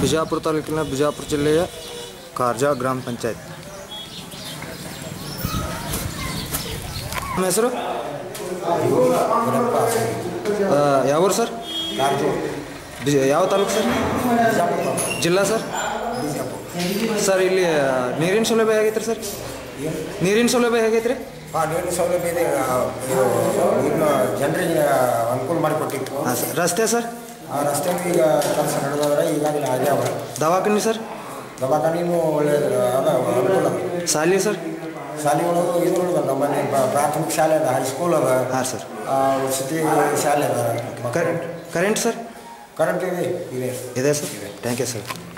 ಬಿಜಾಪುರ ತಾಲೂಕಿನ ಬಿಜಾಪುರ ಜಿಲ್ಲೆಯ ಕಾರ್ಜಾ ಗ್ರಾಮ ಪಂಚಾಯತ್ ನಿಮ್ಮ ಹೆಸರು ಆ, ಯಾವ ಊರು ಸರ್ ಬಿಜ ಯಾವ ತಾಲೂಕು ಸರ್ ಜಿಲ್ಲಾ ಸರ್ ಸರ್ ಇಲ್ಲಿ ಆ, ನೀರಿನ ಸೌಲಭ್ಯ ಹೇಗೈತ್ರಿ ಸರ್ ನೀರಿನ ಸೌಲಭ್ಯ ಹೇಗೈತ್ರಿ ಹಾಂ ನೀರಿನ ಸೌಲಭ್ಯ ಇದೆ ಆ, ಇದು ನೀರಿನ ಜನರಿಗೆ ಅನುಕೂಲ ಮಾಡಿಕೊಟ್ಟಿತ್ತು ಹಾಂ ಸರ್ ರಸ್ತೆ ಸರ್ ಆ ರಸ್ತೆ ಈಗ ಕೆಲಸ ನಡೆದವ್ರೆ ಈಗಾಗಲೇ ಆಗ್ಯಾವ ದವಾಖಾನೆ ಸರ್ ದವಾಖಾನಿನೂ ಒಳ್ಳೆ ಅದ ಅನುಕೂಲ ಶಾಲೆ ಸರ್ ಶಾಲೆ ಒಳಗೂ ಇದು ಉಳ್ದಲ್ಲ ನಮ್ಮಲ್ಲಿ ಪ್ರ- ಪ್ರಾಥಮಿಕ ಶಾಲೆ ಅದ ಹೈಸ್ಕೂಲ್ ಅದ ಹಾಂ ಸರ್ ಆ, ವಸತಿ ಶಾಲೆ ಅದ ಕರೆಂಟ್ ಕರೆಂಟ್ ಸರ್ ಕರೆಂಟ್ ಇದೆ ಇದೆ ಇದೆ ಸರ್ ಥ್ಯಾಂಕ್ ಯು ಸರ್